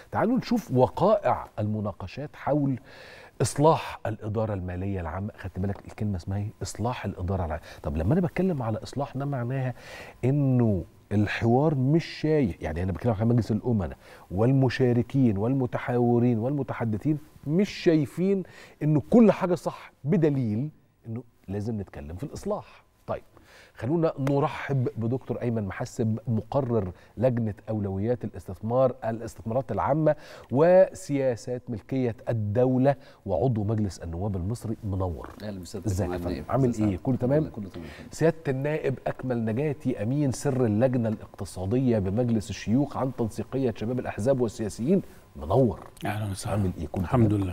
تعالوا نشوف وقائع المناقشات حول اصلاح الاداره الماليه العامه خدت بالك الكلمه اسمها ايه اصلاح الاداره العامه طب لما انا بتكلم على اصلاح ده معناها انه الحوار مش شايف يعني انا بتكلم عن مجلس الامناء والمشاركين والمتحاورين والمتحدثين مش شايفين انه كل حاجه صح بدليل انه لازم نتكلم في الاصلاح طيب خلونا نرحب بدكتور ايمن محسب مقرر لجنه اولويات الاستثمار الاستثمارات العامه وسياسات ملكيه الدوله وعضو مجلس النواب المصري منور اهلا وسهلا ازيك يا فندم؟ عامل ايه كله تمام كله تمام سياده النائب اكمل نجاتي امين سر اللجنه الاقتصاديه بمجلس الشيوخ عن تنسيقيه شباب الاحزاب والسياسيين منور اهلا وسهلا عامل ايه كله الحمد تمام؟ لله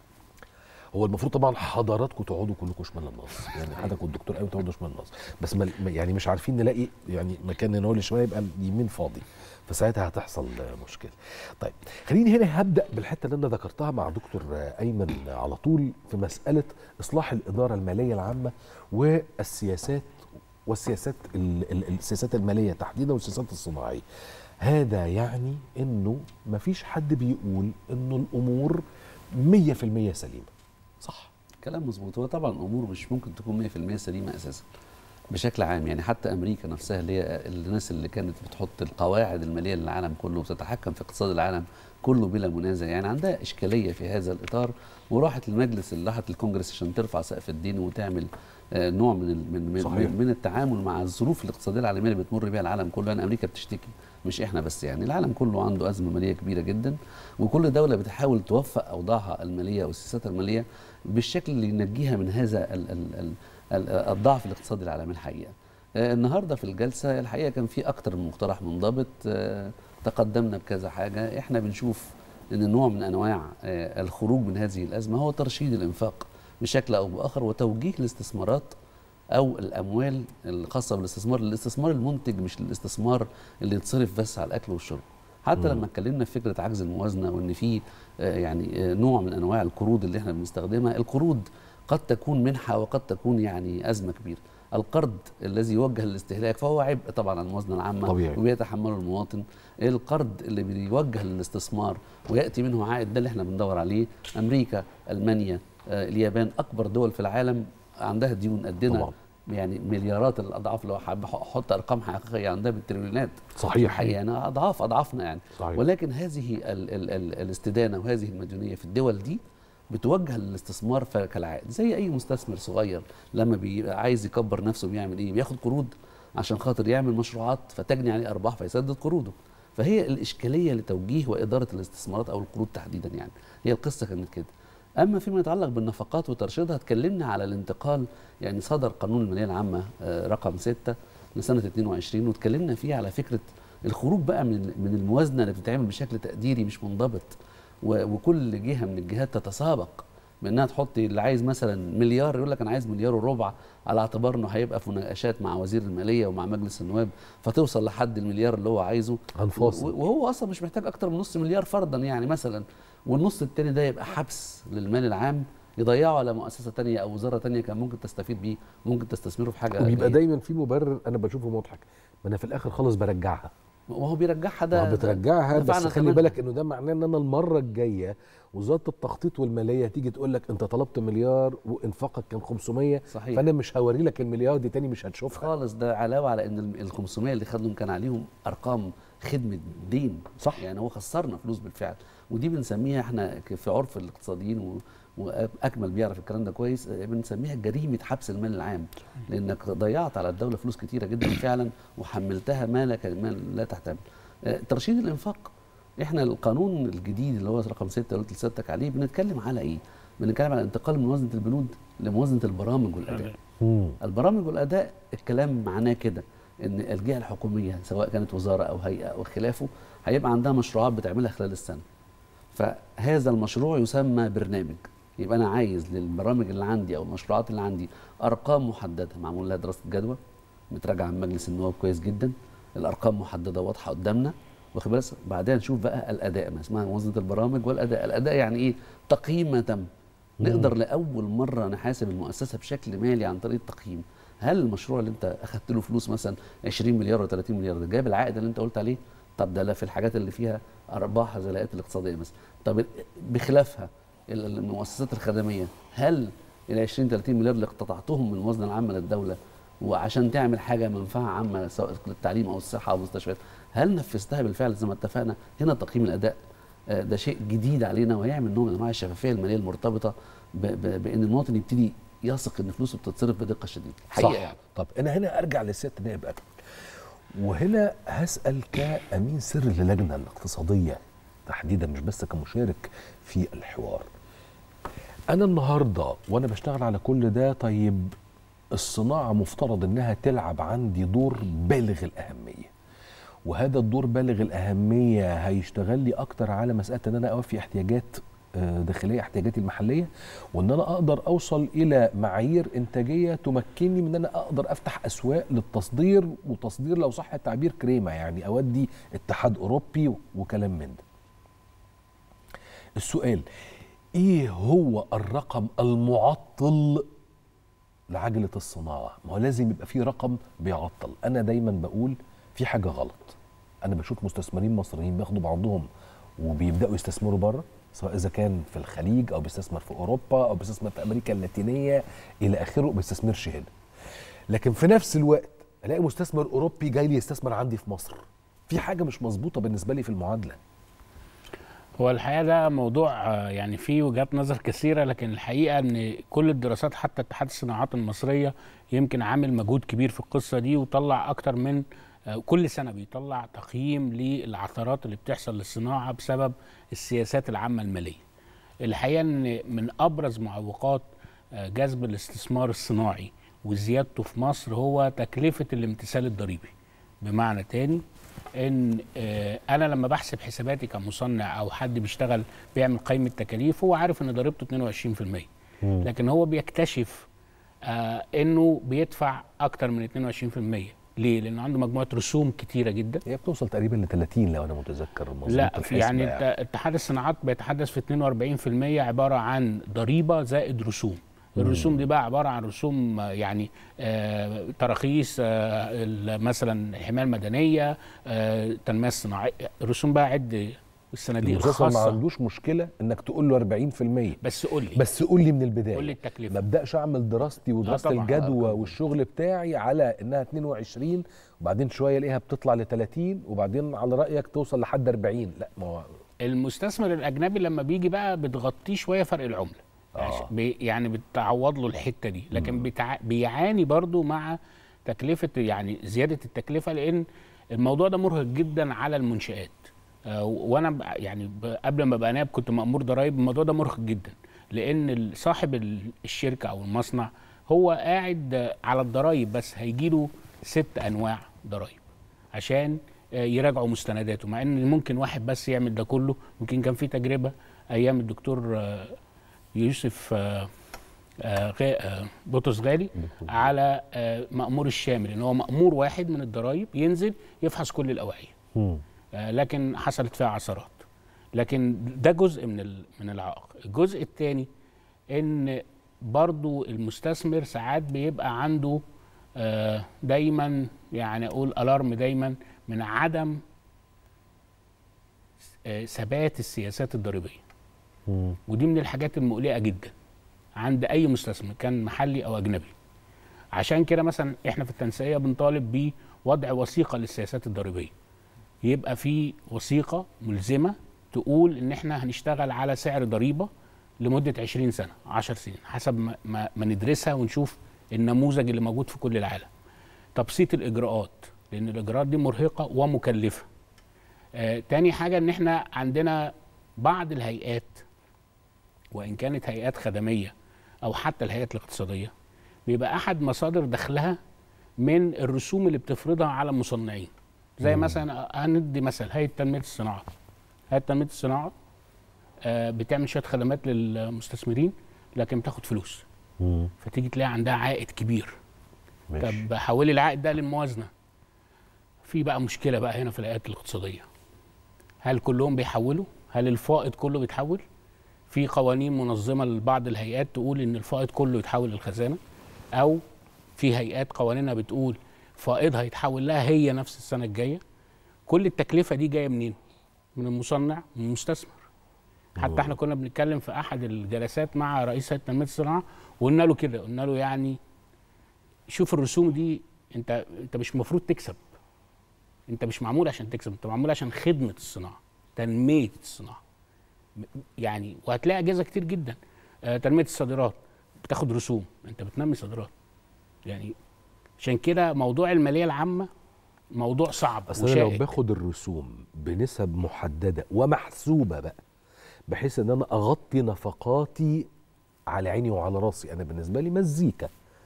هو المفروض طبعا حضراتكم تقعدوا كلكم شمال النص يعني حضرتك والدكتور قوي تقعدوا شمال النص بس ما يعني مش عارفين نلاقي يعني مكان هنا هو اللي شويه يبقى اليمين فاضي فساعتها هتحصل مشكله طيب خليني هنا هبدا بالحته اللي انا ذكرتها مع دكتور ايمن على طول في مساله اصلاح الاداره الماليه العامه والسياسات والسياسات ال- ال- السياسات الماليه تحديدا والسياسات الصناعيه هذا يعني انه مفيش حد بيقول انه الامور 100% سليمه صح كلام مظبوط هو طبعا الامور مش ممكن تكون 100% سليمه اساسا بشكل عام يعني حتى امريكا نفسها اللي هي الناس اللي كانت بتحط القواعد الماليه للعالم كله وتتحكم في اقتصاد العالم كله بلا منازع يعني عندها اشكاليه في هذا الاطار وراحت المجلس اللي راحت الكونجرس عشان ترفع سقف الدين وتعمل آه، نوع من ال- من من, صحيح. من, من التعامل مع الظروف الاقتصاديه العالميه اللي بتمر بها العالم كله يعني امريكا بتشتكي مش احنا بس يعني العالم كله عنده ازمه ماليه كبيره جدا وكل دوله بتحاول توفق اوضاعها الماليه والسياسات الماليه بالشكل اللي ينجيها من هذا ال ال ال ال الضعف الاقتصادي العالمي الحقيقه. آه، النهارده في الجلسه الحقيقه كان في اكتر من مقترح منضبط آه، تقدمنا بكذا حاجه احنا بنشوف ان نوع من انواع آه، الخروج من هذه الازمه هو ترشيد الانفاق بشكل او باخر وتوجيه الاستثمارات او الاموال الخاصه بالاستثمار للاستثمار المنتج مش للاستثمار اللي يتصرف بس على الاكل والشرب حتى مم. لما اتكلمنا في فكره عجز الموازنه وان في آه، يعني آه، نوع من انواع القروض اللي احنا بنستخدمها القروض قد تكون منحه وقد تكون يعني ازمه كبيره القرض الذي يوجه للاستهلاك فهو عبء طبعا على الموازنه العامه طبيعي. وبيتحمله المواطن القرض اللي بيوجه للاستثمار وياتي منه عائد ده اللي احنا بندور عليه امريكا المانيا آه، اليابان اكبر دول في العالم عندها ديون قدنا طبعا. يعني مليارات الاضعاف لو حابب احط ارقام حقيقيه عندها بالتريليونات صحيح. الحقيقه يعني اضعاف اضعافنا يعني صحيح. ولكن هذه ال ال ال الاستدانه وهذه المديونيه في الدول دي بتوجه للاستثمار ف- كالعائد زي اي مستثمر صغير لما بيبقى عايز يكبر نفسه بيعمل ايه بياخد قروض عشان خاطر يعمل مشروعات فتجني عليه ارباح فيسدد قروضه فهي الاشكاليه لتوجيه واداره الاستثمارات او القروض تحديدا يعني هي القصه كانت كده اما فيما يتعلق بالنفقات وترشيدها اتكلمنا على الانتقال يعني صدر قانون الماليه العامه آه، رقم 6 لسنه 22 واتكلمنا فيه على فكره الخروج بقى من من الموازنه اللي بتتعمل بشكل تقديري مش منضبط و- وكل جهه من الجهات تتسابق بانها تحط اللي عايز مثلا مليار يقول لك انا عايز مليار وربع على اعتبار انه هيبقى في مناقشات مع وزير الماليه ومع مجلس النواب فتوصل لحد المليار اللي هو عايزه هنفاصل. و- وهو اصلا مش محتاج اكتر من نص مليار فرضا يعني مثلا والنص التاني ده يبقى حبس للمال العام يضيعه على مؤسسه تانية او وزاره تانية كان ممكن تستفيد بيه ممكن تستثمره في حاجه وبيبقى جيدة. دايما في مبرر انا بشوفه مضحك ما انا في الاخر خالص برجعها وهو بيرجعها ده ما بترجعها بس دفعنا خلي ثمنها. بالك انه ده معناه ان انا المره الجايه وزاره التخطيط والماليه تيجي تقول لك انت طلبت مليار وانفاقك كان 500 صحيح. فانا مش هوري لك المليار دي تاني مش هتشوفها خالص ده علاوه على ان ال 500 اللي خدهم كان عليهم ارقام خدمه دين صح. يعني هو خسرنا فلوس بالفعل ودي بنسميها احنا ك- في عرف الاقتصاديين و واكمل بيعرف الكلام ده كويس آه، بنسميها جريمه حبس المال العام لانك ضيعت على الدوله فلوس كتيره جدا فعلا وحملتها ما لا ما لا تحتمل آه، ترشيد الانفاق احنا القانون الجديد اللي هو رقم 6 اللي قلت لسيادتك عليه بنتكلم على ايه؟ بنتكلم على الانتقال من موازنه البنود لموازنه البرامج والاداء مم. البرامج والاداء الكلام معناه كده ان الجهه الحكوميه سواء كانت وزاره او هيئه او خلافه هيبقى عندها مشروعات بتعملها خلال السنه فهذا المشروع يسمى برنامج يبقى انا عايز للبرامج اللي عندي او المشروعات اللي عندي ارقام محدده معمول لها دراسه جدوى متراجعه من مجلس النواب كويس جدا الارقام محدده واضحه قدامنا واخد بالك بعدها نشوف بقى الاداء ما اسمها موازنه البرامج والاداء الاداء يعني ايه تقييم ما تم نقدر لاول مره نحاسب المؤسسه بشكل مالي عن طريق التقييم هل المشروع اللي انت اخدت له فلوس مثلا 20 مليار ولا 30 مليار ده جاب العائد اللي انت قلت عليه طب ده لا في الحاجات اللي فيها ارباح زي الهيئات الاقتصاديه مثلا طب بخلافها ال- المؤسسات الخدميه هل ال 20 30 مليار اللي اقتطعتهم من الموازنه العامه للدوله وعشان تعمل حاجه منفعه عامه سواء للتعليم او الصحه او المستشفيات هل نفذتها بالفعل زي ما اتفقنا هنا تقييم الاداء آه، ده شيء جديد علينا وهيعمل نوع من انواع الشفافيه الماليه المرتبطه ب- ب- بان المواطن يبتدي يثق ان فلوسه بتتصرف بدقه شديده حقيقه صح يعني. طب انا هنا ارجع لسياده النائب أكمل وهنا هسال كامين سر للجنه الاقتصاديه تحديدا مش بس كمشارك في الحوار انا النهارده وانا بشتغل على كل ده طيب الصناعه مفترض انها تلعب عندي دور بالغ الاهميه وهذا الدور بالغ الاهميه هيشتغل لي اكتر على مساله ان انا اوفي احتياجات آه، داخليه احتياجاتي المحليه وان انا اقدر اوصل الى معايير انتاجيه تمكنني من ان انا اقدر افتح اسواق للتصدير وتصدير لو صح التعبير كريمه يعني اودي اتحاد اوروبي وكلام من ده. السؤال ايه هو الرقم المعطل لعجله الصناعه؟ ما هو لازم يبقى في رقم بيعطل، انا دايما بقول في حاجه غلط. انا بشوف مستثمرين مصريين بياخدوا بعضهم وبيبداوا يستثمروا بره سواء اذا كان في الخليج او بيستثمر في اوروبا او بيستثمر في امريكا اللاتينيه الى اخره ما بيستثمرش هنا. لكن في نفس الوقت الاقي مستثمر اوروبي جاي لي يستثمر عندي في مصر. في حاجه مش مظبوطه بالنسبه لي في المعادله. هو الحقيقه ده موضوع آه، يعني فيه وجهات نظر كثيره لكن الحقيقه ان كل الدراسات حتى اتحاد الصناعات المصريه يمكن عامل مجهود كبير في القصه دي وطلع اكتر من آه، كل سنه بيطلع تقييم للعثرات اللي بتحصل للصناعه بسبب السياسات العامه الماليه. الحقيقه ان من ابرز معوقات آه، جذب الاستثمار الصناعي وزيادته في مصر هو تكلفه الامتثال الضريبي. بمعنى تاني ان آه، انا لما بحسب حساباتي كمصنع او حد بيشتغل بيعمل قائمه تكاليف هو عارف ان ضريبته 22% لكن هو بيكتشف آه انه بيدفع اكتر من 22% ليه؟ لانه عنده مجموعه رسوم كتيره جدا هي بتوصل تقريبا ل 30 لو انا متذكر مظبوط لا الحسبة في يعني الت- اتحاد الصناعات بيتحدث في 42% عباره عن ضريبه زائد رسوم الرسوم دي بقى عباره عن رسوم آه، يعني آه تراخيص آه ال- مثلا الحمايه المدنيه آه التنميه الصناعيه رسوم بقى عد الصناديق المستثمر ما الخاصه عندوش مشكله انك تقول له 40% بس قول لي بس قول لي من البدايه قول لي التكلفة. ما ابداش اعمل دراستي ودراسه طبعاً. الجدوى والشغل بتاعي على انها 22 وبعدين شويه الاقيها بتطلع ل 30 وبعدين على رايك توصل لحد 40 لا ما هو المستثمر الاجنبي لما بيجي بقى بتغطيه شويه فرق العمله آه. بي يعني بتعوض له الحته دي لكن بتع... بيعاني برضو مع تكلفه يعني زياده التكلفه لان الموضوع ده مرهق جدا على المنشات آه وانا ب- يعني ب- قبل ما ابقى نائب كنت مامور ضرايب الموضوع ده مرهق جدا لان ال- صاحب ال- الشركه او المصنع هو قاعد آه، على الضرايب بس هيجيله ست انواع ضرايب عشان آه، يراجعوا مستنداته مع ان ممكن واحد بس يعمل ده كله يمكن كان في تجربه ايام الدكتور آه، يوسف آه، آه، غا- آه، بطرس غالي على آه، مأمور الشامل ان هو مأمور واحد من الضرايب ينزل يفحص كل الاوعيه مم. آه، لكن حصلت فيها عثرات لكن ده جزء من ال- من العائق الجزء الثاني ان برضو المستثمر ساعات بيبقى عنده آه، دايما يعني اقول الارم دايما من عدم آه، ثبات السياسات الضريبيه مم. ودي من الحاجات المقلقه جدا عند اي مستثمر كان محلي او اجنبي عشان كده مثلا احنا في التنسيقيه بنطالب بوضع وثيقه للسياسات الضريبيه يبقى في وثيقه ملزمه تقول ان احنا هنشتغل على سعر ضريبه لمده 20 سنه 10 سنين حسب ما, ما, ما ندرسها ونشوف النموذج اللي موجود في كل العالم تبسيط الاجراءات لان الاجراءات دي مرهقه ومكلفه آه تاني حاجه ان احنا عندنا بعض الهيئات وان كانت هيئات خدميه او حتى الهيئات الاقتصاديه بيبقى احد مصادر دخلها من الرسوم اللي بتفرضها على المصنعين زي مثلا هندي مثل هيئه تنميه الصناعه هيئه تنميه الصناعه آه، بتعمل شويه خدمات للمستثمرين لكن بتاخد فلوس مم. فتيجي تلاقي عندها عائد كبير ماشي طب حولي العائد ده للموازنه في بقى مشكله بقى هنا في الهيئات الاقتصاديه هل كلهم بيحولوا هل الفائض كله بيتحول في قوانين منظمه لبعض الهيئات تقول ان الفائض كله يتحول للخزانه او في هيئات قوانينها بتقول فائضها يتحول لها هي نفس السنه الجايه كل التكلفه دي جايه منين من المصنع من المستثمر حتى احنا كنا بنتكلم في احد الجلسات مع رئيس هيئه تنميه الصناعه وقلنا له كده قلنا له يعني شوف الرسوم دي انت انت مش المفروض تكسب انت مش معمول عشان تكسب انت معمول عشان خدمه الصناعه تنميه الصناعه م- يعني وهتلاقي اجهزه كتير جدا آه، تنميه الصادرات بتاخد رسوم انت بتنمي صادرات يعني عشان كده موضوع الماليه العامه موضوع صعب اصل انا لو وشائك. باخد الرسوم بنسب محدده ومحسوبه بقى بحيث ان انا اغطي نفقاتي على عيني وعلى راسي انا بالنسبه لي مزيكا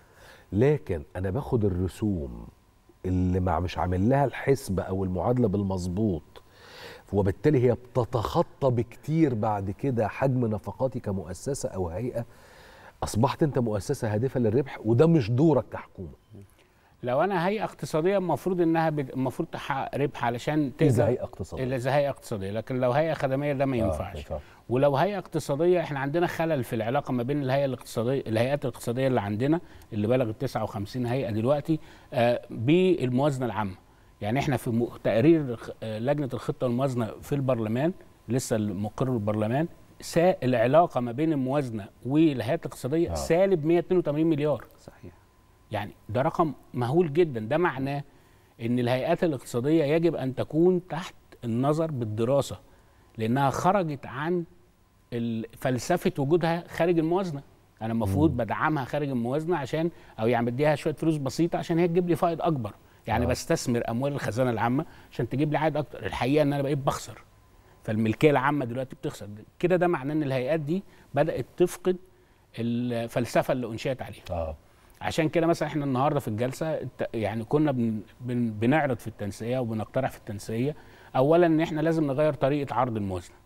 لكن انا باخد الرسوم اللي مع مش عامل لها الحسبه او المعادله بالمظبوط وبالتالي هي بتتخطى بكتير بعد كده حجم نفقاتي كمؤسسه او هيئه اصبحت انت مؤسسه هادفه للربح وده مش دورك كحكومه لو انا هيئه اقتصاديه المفروض انها بد... المفروض تحقق ربح علشان اذا تقدر هيئه اقتصاديه الا اذا هيئه اقتصاديه لكن لو هيئه خدميه ده ما آه، ما ينفعش ينفعش. ولو هيئه اقتصاديه احنا عندنا خلل في العلاقه ما بين الهيئه الاقتصاديه الهيئات الاقتصاديه اللي عندنا اللي بلغت 59 هيئه دلوقتي آه بالموازنه العامه يعني احنا في م- تقرير خ- آه، لجنه الخطه والموازنه في البرلمان لسه مقر البرلمان سا العلاقه ما بين الموازنه والهيئات الاقتصاديه آه. سالب 182 مليار صحيح يعني ده رقم مهول جدا ده معناه ان الهيئات الاقتصاديه يجب ان تكون تحت النظر بالدراسه لانها خرجت عن ال- فلسفه وجودها خارج الموازنه انا المفروض بدعمها خارج الموازنه عشان او يعني بديها شويه فلوس بسيطه عشان هي تجيب لي فائض اكبر يعني آه. آه. بستثمر اموال الخزانه العامه عشان تجيب لي عائد اكتر الحقيقه ان انا بقيت بخسر فالملكيه العامه دلوقتي بتخسر كده ده معناه ان الهيئات دي بدات تفقد الفلسفه اللي انشئت عليها اه عشان كده مثلا احنا النهارده في الجلسه الت- يعني كنا بن بن بنعرض في التنسيقيه وبنقترح في التنسيقيه اولا ان احنا لازم نغير طريقه عرض الموازنه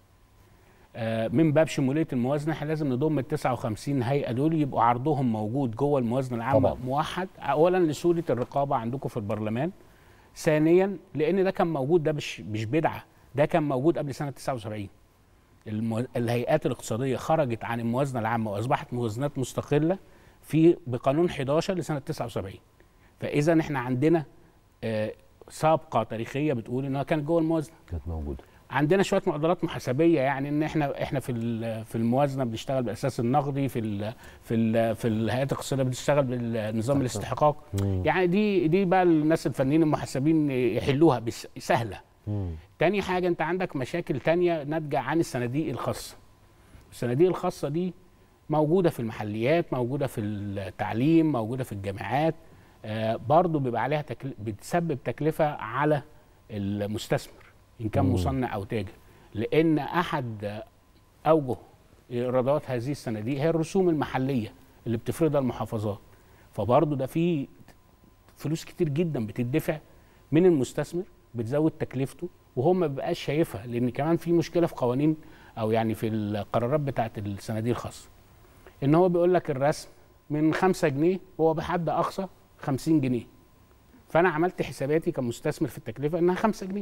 آه، من باب شموليه الموازنه احنا لازم نضم ال 59 هيئه دول يبقوا عرضهم موجود جوه الموازنه العامه طبعاً. طبعا. موحد اولا لسهوله الرقابه عندكم في البرلمان ثانيا لان ده كان موجود ده مش مش بدعه ده كان موجود قبل سنه 79 المو... الهيئات الاقتصاديه خرجت عن الموازنه العامه واصبحت موازنات مستقله في بقانون 11 لسنه 79 فاذا احنا عندنا آه، سابقه تاريخيه بتقول انها كانت جوه الموازنه كانت موجوده عندنا شويه معضلات محاسبيه يعني ان احنا احنا في ال- في الموازنه بنشتغل بالاساس النقدي في ال في ال في الهيئات الاقتصاديه بنشتغل بالنظام الاستحقاق يعني دي دي بقى الناس الفنيين المحاسبين يحلوها بس سهله مم. تاني حاجة أنت عندك مشاكل تانية ناتجة عن الصناديق الخاصة الصناديق الخاصة دي موجودة في المحليات موجودة في التعليم موجودة في الجامعات آه برضو بيبقى عليها تكل... بتسبب تكلفة على المستثمر إن كان مم. مصنع أو تاجر لأن أحد آه، أوجه إيرادات هذه الصناديق هي الرسوم المحلية اللي بتفرضها المحافظات فبرضو ده فيه فلوس كتير جدا بتدفع من المستثمر بتزود تكلفته وهو ما بيبقاش شايفها لان كمان في مشكله في قوانين او يعني في القرارات بتاعه الصناديق الخاصه ان هو بيقول لك الرسم من 5 جنيه هو بحد اقصى 50 جنيه فانا عملت حساباتي كمستثمر في التكلفه انها 5 جنيه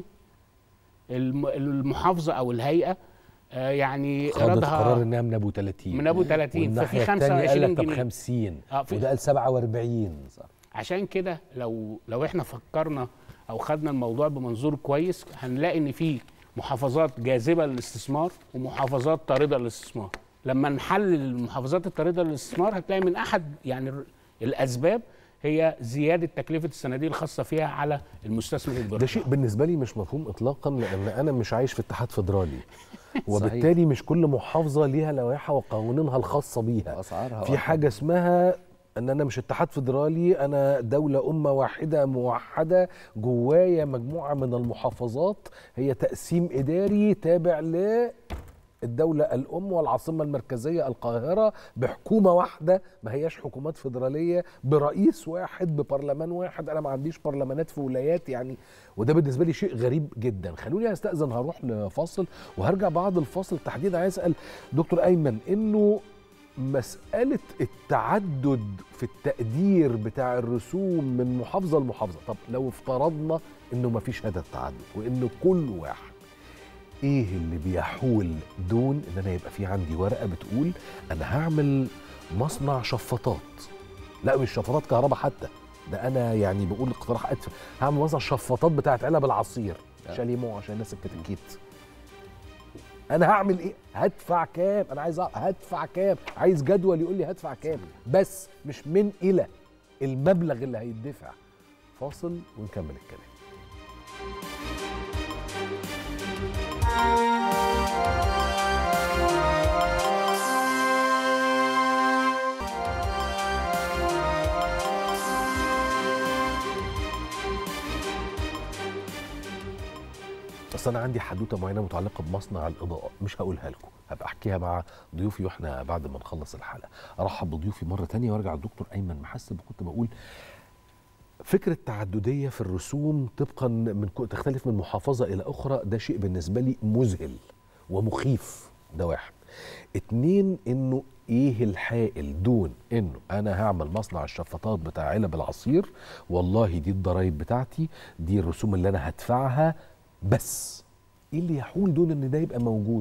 الم- المحافظه او الهيئه آه، يعني خدت قرار ايرادها انها من ابو 30 من ابو 30 والناحيه ففي الثانيه قال 25 لك طب جنيه 50 آه، في- وده قال 47 صح عشان كده لو لو احنا فكرنا او خدنا الموضوع بمنظور كويس هنلاقي ان في محافظات جاذبه للاستثمار ومحافظات طارده للاستثمار لما نحلل المحافظات الطارده للاستثمار هتلاقي من احد يعني الر- الاسباب هي زياده تكلفه الصناديق الخاصه فيها على المستثمر الجريء ده شيء بالنسبه لي مش مفهوم اطلاقا لان انا مش عايش في اتحاد فدرالي وبالتالي مش كل محافظه ليها لوائحها وقوانينها الخاصه بيها واسعارها في حاجه اسمها ان انا مش اتحاد فدرالي انا دوله امه واحده موحده جوايا مجموعه من المحافظات هي تقسيم اداري تابع للدوله الام والعاصمه المركزيه القاهره بحكومه واحده ما هياش حكومات فدراليه برئيس واحد ببرلمان واحد انا ما عنديش برلمانات في ولايات يعني وده بالنسبه لي شيء غريب جدا خلوني استاذن هروح لفاصل وهرجع بعد الفاصل تحديدا عايز اسال دكتور ايمن انه مسألة التعدد في التقدير بتاع الرسوم من محافظة لمحافظة طب لو افترضنا انه مفيش هذا التعدد وانه كل واحد ايه اللي بيحول دون ان انا يبقى في عندي ورقة بتقول انا هعمل مصنع شفاطات لا مش شفاطات كهرباء حتى ده انا يعني بقول اقتراح ادفع هعمل مصنع شفاطات بتاعت علب العصير شاليمو عشان الناس الكتاكيت انا هعمل ايه هدفع كام انا عايز أ- هدفع كام عايز جدول يقول لي هدفع كام بس مش من الى المبلغ اللي هيدفع فاصل ونكمل الكلام بس انا عندي حدوته معينه متعلقه بمصنع الاضاءه مش هقولها لكم هبقى احكيها مع ضيوفي واحنا بعد ما نخلص الحلقه ارحب بضيوفي مره تانية وارجع الدكتور ايمن محسب وكنت بقول فكرة تعددية في الرسوم طبقا من كو- تختلف من محافظة إلى أخرى ده شيء بالنسبة لي مذهل ومخيف ده واحد اتنين إنه إيه الحائل دون إنه أنا هعمل مصنع الشفاطات بتاع علب العصير والله دي الضرايب بتاعتي دي الرسوم اللي أنا هدفعها بس إيه اللي يحول دون إن ده يبقى موجود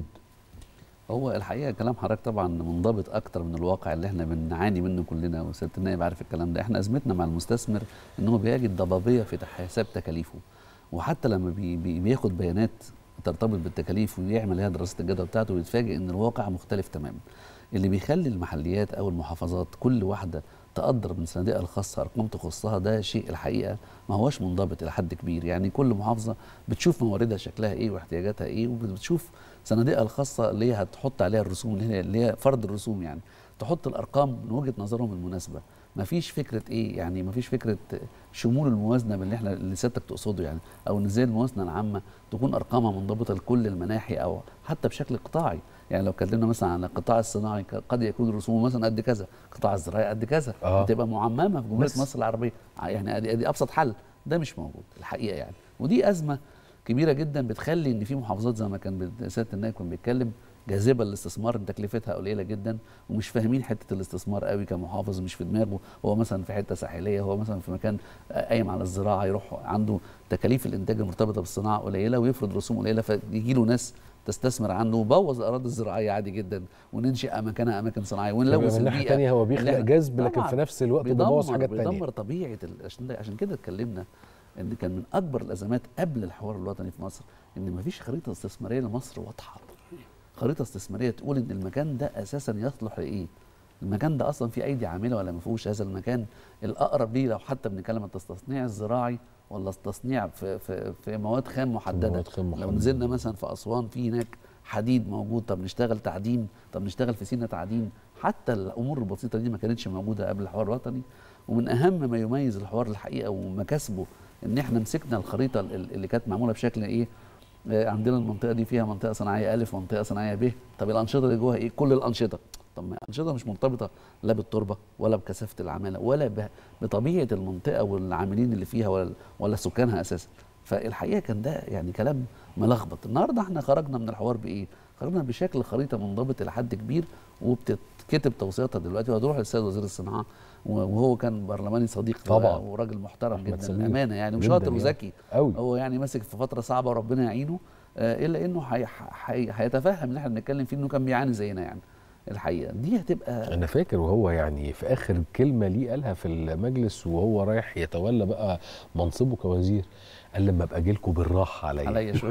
هو الحقيقه كلام حضرتك طبعا منضبط اكتر من الواقع اللي احنا بنعاني منه كلنا وسياده النائب عارف الكلام ده احنا ازمتنا مع المستثمر ان هو بيجد ضبابيه في حساب تكاليفه وحتى لما بي بي بياخد بيانات ترتبط بالتكاليف ويعمل لها دراسه الجدوى بتاعته ويتفاجئ ان الواقع مختلف تماما اللي بيخلي المحليات او المحافظات كل واحده تقدر من صناديقها الخاصه ارقام تخصها ده شيء الحقيقه ما هوش منضبط الى حد كبير يعني كل محافظه بتشوف مواردها شكلها ايه واحتياجاتها ايه وبتشوف صناديقها الخاصه اللي هي هتحط عليها الرسوم اللي هي اللي هي فرض الرسوم يعني تحط الارقام من وجهه نظرهم المناسبه ما فيش فكره ايه يعني ما فيش فكره شمول الموازنه باللي احنا اللي سيادتك تقصده يعني او ان ازاي الموازنه العامه تكون ارقامها منضبطه لكل المناحي او حتى بشكل قطاعي يعني لو اتكلمنا مثلا عن القطاع الصناعي ك- قد يكون رسومه مثلا قد كذا القطاع الزراعي قد كذا آه. بتبقى معممه في جمهوريه بس. مصر العربيه ع- يعني ادي ادي ابسط حل ده مش موجود الحقيقه يعني ودي ازمه كبيره جدا بتخلي ان في محافظات زي ما كان بت- سياده النائب كان بيتكلم جاذبه للاستثمار إن تكلفتها قليله جدا ومش فاهمين حته الاستثمار قوي كمحافظ مش في دماغه هو مثلا في حته ساحليه هو مثلا في مكان آه، قايم على الزراعه يروح عنده تكاليف الانتاج المرتبطه بالصناعه قليله ويفرض رسوم قليله فيجي له ناس تستثمر عنه وبوظ الاراضي الزراعيه عادي جدا وننشئ مكانها اماكن صناعيه يبقى ونلوث من الناحية البيئه التانية هو اللي بيخلق إحنا- جذب لكن طبعاً في نفس الوقت بيبوظ حاجات تانية بيدمر طبيعه ال- عشان عشان كده اتكلمنا ان كان من اكبر الازمات قبل الحوار الوطني في مصر ان مفيش خريطه استثماريه لمصر واضحه خريطه استثماريه تقول ان المكان ده اساسا يصلح لايه المكان ده اصلا فيه ايدي عامله ولا ما فيهوش هذا المكان الاقرب ليه لو حتى بنتكلم عن التصنيع الزراعي ولا التصنيع في في في مواد خام محدده مواد خام لو محددة. نزلنا مثلا في اسوان في هناك حديد موجود طب نشتغل تعدين طب نشتغل في سينا تعدين حتى الامور البسيطه دي ما كانتش موجوده قبل الحوار الوطني ومن اهم ما يميز الحوار الحقيقه ومكاسبه ان احنا مسكنا الخريطه ال- اللي كانت معموله بشكل ايه آه، عندنا المنطقه دي فيها منطقه صناعيه الف ومنطقه صناعيه ب طب الانشطه اللي جواها ايه كل الانشطه طب ما الانشطه مش مرتبطه لا بالتربه ولا بكثافه العماله ولا ب- بطبيعه المنطقه والعاملين اللي فيها ولا ولا سكانها اساسا فالحقيقه كان ده يعني كلام ملخبط النهارده احنا خرجنا من الحوار بايه خرجنا بشكل خريطه منضبط الى حد كبير وبتتكتب توصياتها دلوقتي وهتروح للسيد وزير الصناعه وهو كان برلماني صديق طبعاً. وراجل محترم أحمد جدا سمير. بامانه يعني جداً وشاطر يعني. وذكي قوي هو يعني ماسك في فتره صعبه وربنا يعينه آه، الا انه هي- هي- هيتفهم اللي احنا بنتكلم فيه انه كان بيعاني زينا يعني الحقيقه دي هتبقى انا فاكر وهو يعني في اخر كلمه ليه قالها في المجلس وهو رايح يتولى بقى منصبه كوزير قال لما ابقى اجي لكم بالراحه عليا عليا شويه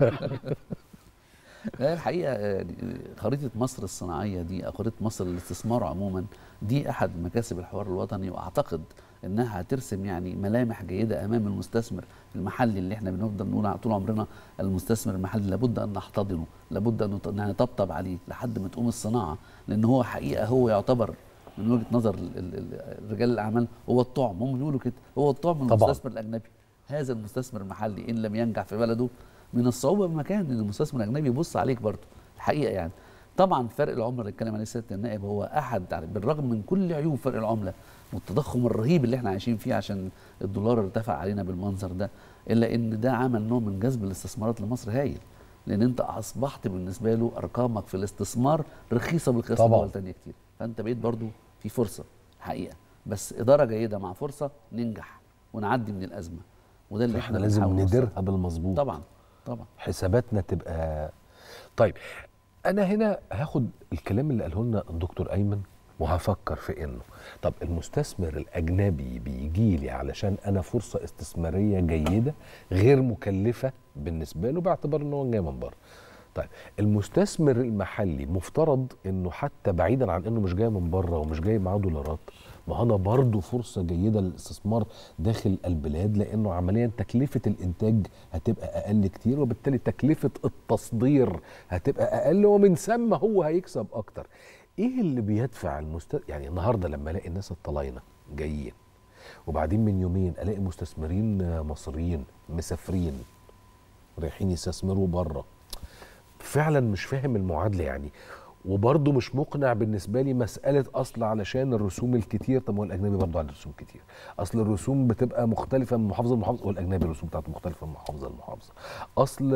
لا الحقيقه آه، خريطه مصر الصناعيه دي أو خريطه مصر للاستثمار عموما دي احد مكاسب الحوار الوطني واعتقد انها هترسم يعني ملامح جيده امام المستثمر المحلي اللي احنا بنفضل نقول طول عمرنا المستثمر المحلي لابد ان نحتضنه لابد ان نط- إن نطبطب عليه لحد ما تقوم الصناعه لان هو حقيقه هو يعتبر من وجهه نظر ال- ال- ال- رجال الاعمال هو الطعم هم بيقولوا كده هو الطعم من طبعاً. المستثمر الاجنبي هذا المستثمر المحلي ان لم ينجح في بلده من الصعوبه بمكان ان المستثمر الاجنبي يبص عليك برضه الحقيقه يعني طبعا فرق العمله اللي اتكلم عليه سياده النائب هو احد بالرغم من كل عيوب فرق العمله والتضخم الرهيب اللي احنا عايشين فيه عشان الدولار ارتفع علينا بالمنظر ده الا ان ده عمل نوع من جذب الاستثمارات لمصر هايل لان انت اصبحت بالنسبه له ارقامك في الاستثمار رخيصه بالقياس طبعاً. لدول تانية كتير فانت بقيت برضو في فرصه حقيقه بس اداره جيده مع فرصه ننجح ونعدي من الازمه وده اللي احنا احنا لازم بنحاول نوصله. نديرها بالمظبوط طبعا طبعا حساباتنا تبقى طيب انا هنا هاخد الكلام اللي قاله لنا الدكتور ايمن وهفكر في انه طب المستثمر الاجنبي بيجي لي علشان انا فرصه استثماريه جيده غير مكلفه بالنسبه له باعتبار ان هو جاي من بره طيب المستثمر المحلي مفترض انه حتى بعيدا عن انه مش جاي من بره ومش جاي معاه دولارات ما انا برضه فرصه جيده للاستثمار داخل البلاد لانه عمليا تكلفه الانتاج هتبقى اقل كتير وبالتالي تكلفه التصدير هتبقى اقل ومن ثم هو هيكسب اكتر ايه اللي بيدفع المست يعني النهارده لما الاقي الناس الطلاينه جايين وبعدين من يومين الاقي مستثمرين مصريين مسافرين رايحين يستثمروا بره فعلا مش فاهم المعادله يعني وبرضه مش مقنع بالنسبه لي مساله اصل علشان الرسوم الكتير طب ما هو الاجنبي برضه عنده رسوم كتير اصل الرسوم بتبقى مختلفه من محافظه لمحافظه والاجنبي الرسوم بتاعته مختلفه من محافظه لمحافظه اصل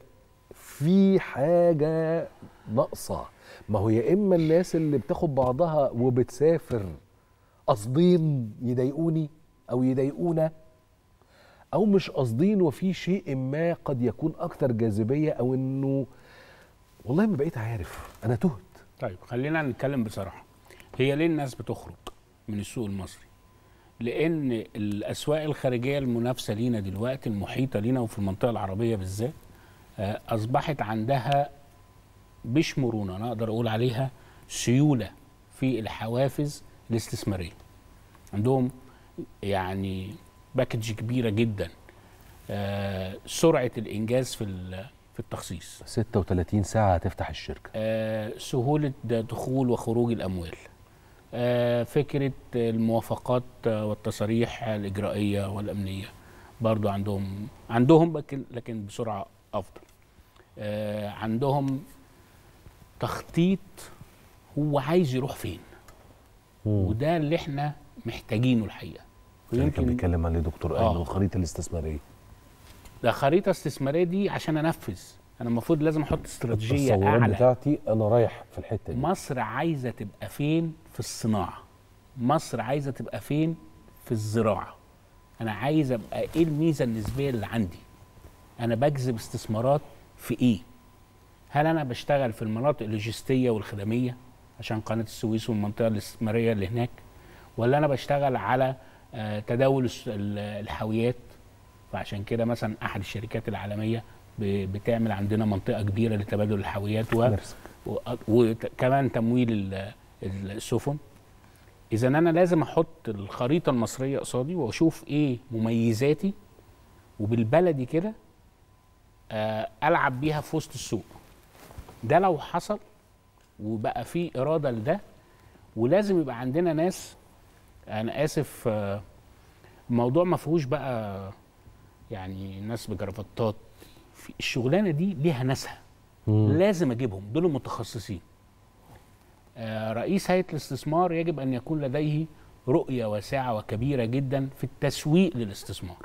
في حاجه ناقصه ما هو يا اما الناس اللي بتاخد بعضها وبتسافر قاصدين يضايقوني او يضايقونا او مش قاصدين وفي شيء ما قد يكون اكتر جاذبيه او انه والله ما بقيت عارف انا تهت طيب خلينا نتكلم بصراحه هي ليه الناس بتخرج من السوق المصري لان الاسواق الخارجيه المنافسه لينا دلوقتي المحيطه لينا وفي المنطقه العربيه بالذات آه، اصبحت عندها مش مرونه انا اقدر اقول عليها سيوله في الحوافز الاستثماريه عندهم يعني باكج كبيره جدا آه، سرعه الانجاز في ال- في التخصيص 36 ساعه هتفتح الشركه آه، سهولة دخول وخروج الأموال آه، فكرة الموافقات آه، والتصاريح الإجرائية والأمنية برضو عندهم عندهم لكن لكن بسرعة أفضل آه، عندهم تخطيط هو عايز يروح فين وده اللي احنا محتاجينه الحقيقة اللي كان بيتكلم عليه دكتور آه. ايمن الخريطه الاستثماريه ده خريطة استثمارية دي عشان أنفذ أنا المفروض لازم أحط استراتيجية التصورات أعلى بتاعتي انا رايح في الحته دي مصر عايزه تبقى فين في الصناعه مصر عايزه تبقى فين في الزراعه انا عايز ابقى ايه الميزه النسبيه اللي عندي انا بجذب استثمارات في ايه هل انا بشتغل في المناطق اللوجستيه والخدميه عشان قناه السويس والمنطقه الاستثماريه اللي هناك ولا انا بشتغل على آه، تداول الس- ال- الحاويات فعشان كده مثلا احد الشركات العالميه ب- بتعمل عندنا منطقه كبيره لتبادل الحاويات و مرسى. و- وكمان تمويل ال- السفن اذا انا لازم احط الخريطه المصريه قصادي واشوف ايه مميزاتي وبالبلدي كده آه، العب بيها في وسط السوق ده لو حصل وبقى في اراده لده ولازم يبقى عندنا ناس انا اسف آه، الموضوع ما فيهوش بقى يعني ناس بجرافطات في الشغلانه دي ليها ناسها لازم اجيبهم دول متخصصين آه، رئيس هيئه الاستثمار يجب ان يكون لديه رؤيه واسعه وكبيره جدا في التسويق للاستثمار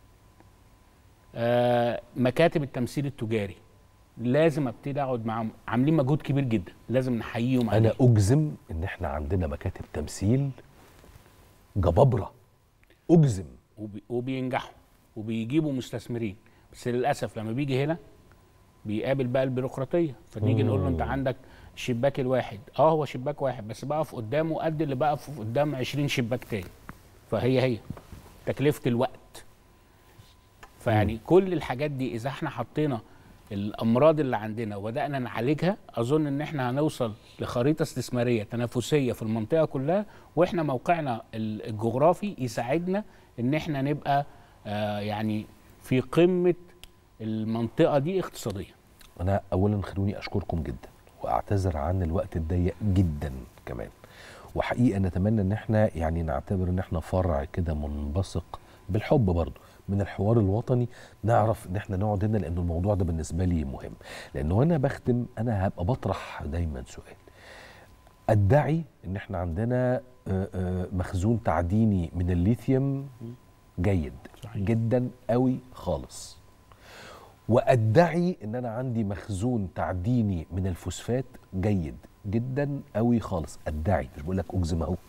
آه، مكاتب التمثيل التجاري لازم ابتدي اقعد معاهم عاملين مجهود كبير جدا لازم نحييهم عليه انا اجزم ان احنا عندنا مكاتب تمثيل جبابره اجزم وبي وبينجحوا وبيجيبوا مستثمرين بس للاسف لما بيجي هنا بيقابل بقى البيروقراطيه فنيجي نقول له انت عندك الشباك الواحد اه هو شباك واحد بس بقف قدامه قد اللي بقف قدام 20 شباك تاني فهي هي تكلفه الوقت فيعني كل الحاجات دي اذا احنا حطينا الامراض اللي عندنا وبدانا نعالجها اظن ان احنا هنوصل لخريطه استثماريه تنافسيه في المنطقه كلها واحنا موقعنا ال- الجغرافي يساعدنا ان احنا نبقى آه يعني في قمه المنطقه دي اقتصاديا انا اولا خلوني اشكركم جدا واعتذر عن الوقت الضيق جدا كمان وحقيقه نتمنى ان احنا يعني نعتبر ان احنا فرع كده منبثق بالحب برضو من الحوار الوطني نعرف ان احنا نقعد هنا لان الموضوع ده بالنسبه لي مهم لانه وانا بختم انا هبقى بطرح دايما سؤال ادعي ان احنا عندنا آه، آه، مخزون تعديني من الليثيوم جيد صحيح. جدا قوي خالص وادعي ان انا عندي مخزون تعديني من الفوسفات جيد جدا قوي خالص ادعي مش بقول لك اجزم اهو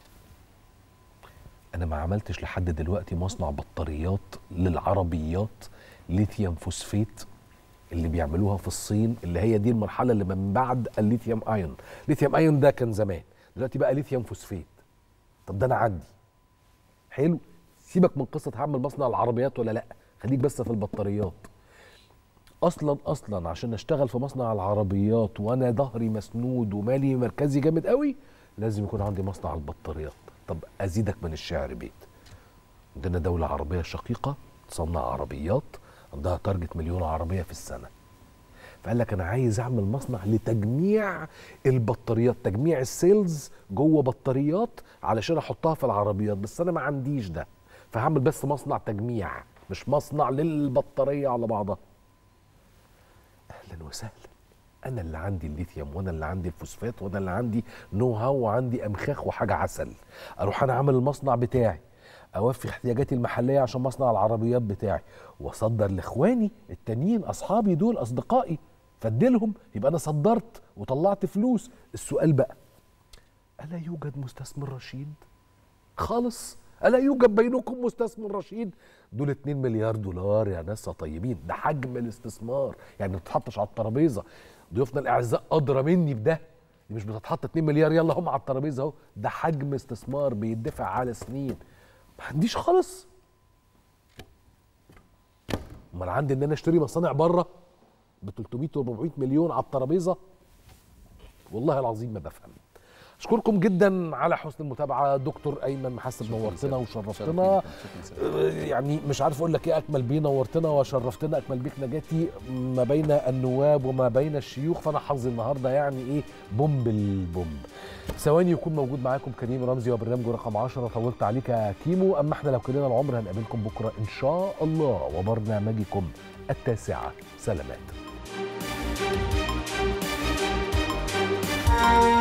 انا ما عملتش لحد دلوقتي مصنع بطاريات للعربيات ليثيوم فوسفات اللي بيعملوها في الصين اللي هي دي المرحله اللي من بعد الليثيوم ايون ليثيوم ايون ده كان زمان دلوقتي بقى ليثيوم فوسفات طب ده انا عندي حلو سيبك من قصه هعمل مصنع العربيات ولا لا خليك بس في البطاريات اصلا اصلا عشان اشتغل في مصنع العربيات وانا ظهري مسنود ومالي مركزي جامد قوي لازم يكون عندي مصنع البطاريات طب ازيدك من الشعر بيت عندنا دولة عربية شقيقة تصنع عربيات عندها تارجت مليون عربية في السنة فقال لك انا عايز اعمل مصنع لتجميع البطاريات تجميع السيلز جوه بطاريات علشان احطها في العربيات بس انا ما عنديش ده فهعمل بس مصنع تجميع مش مصنع للبطارية على بعضها اهلا وسهلا انا اللي عندي الليثيوم وانا اللي عندي الفوسفات وانا اللي عندي نو هاو وعندي امخاخ وحاجه عسل اروح انا اعمل المصنع بتاعي اوفي احتياجاتي المحليه عشان مصنع العربيات بتاعي واصدر لاخواني التانيين اصحابي دول اصدقائي فاديلهم يبقى انا صدرت وطلعت فلوس السؤال بقى الا يوجد مستثمر رشيد خالص الا يوجد بينكم مستثمر رشيد دول 2 مليار دولار يا ناس يا طيبين ده حجم الاستثمار يعني ما بتتحطش على الترابيزه ضيوفنا الاعزاء ادرى مني بده دي مش بتتحط 2 مليار يلا هم على الترابيزه اهو ده حجم استثمار بيدفع على سنين ما عنديش خالص امال عندي ان انا اشتري مصانع بره ب 300 و 400 مليون على الترابيزه والله العظيم ما بفهم اشكركم جدا على حسن المتابعه دكتور ايمن محسن نورتنا وشرفتنا يعني مش عارف اقول لك ايه اكمل بيه نورتنا وشرفتنا اكمل بيك نجاتي ما بين النواب وما بين الشيوخ فانا حظي النهارده يعني ايه بومب البومب ثواني يكون موجود معاكم كريم رمزي وبرنامجه رقم 10 طولت عليك يا كيمو اما احنا لو كلنا العمر هنقابلكم بكره ان شاء الله وبرنامجكم التاسعه سلامات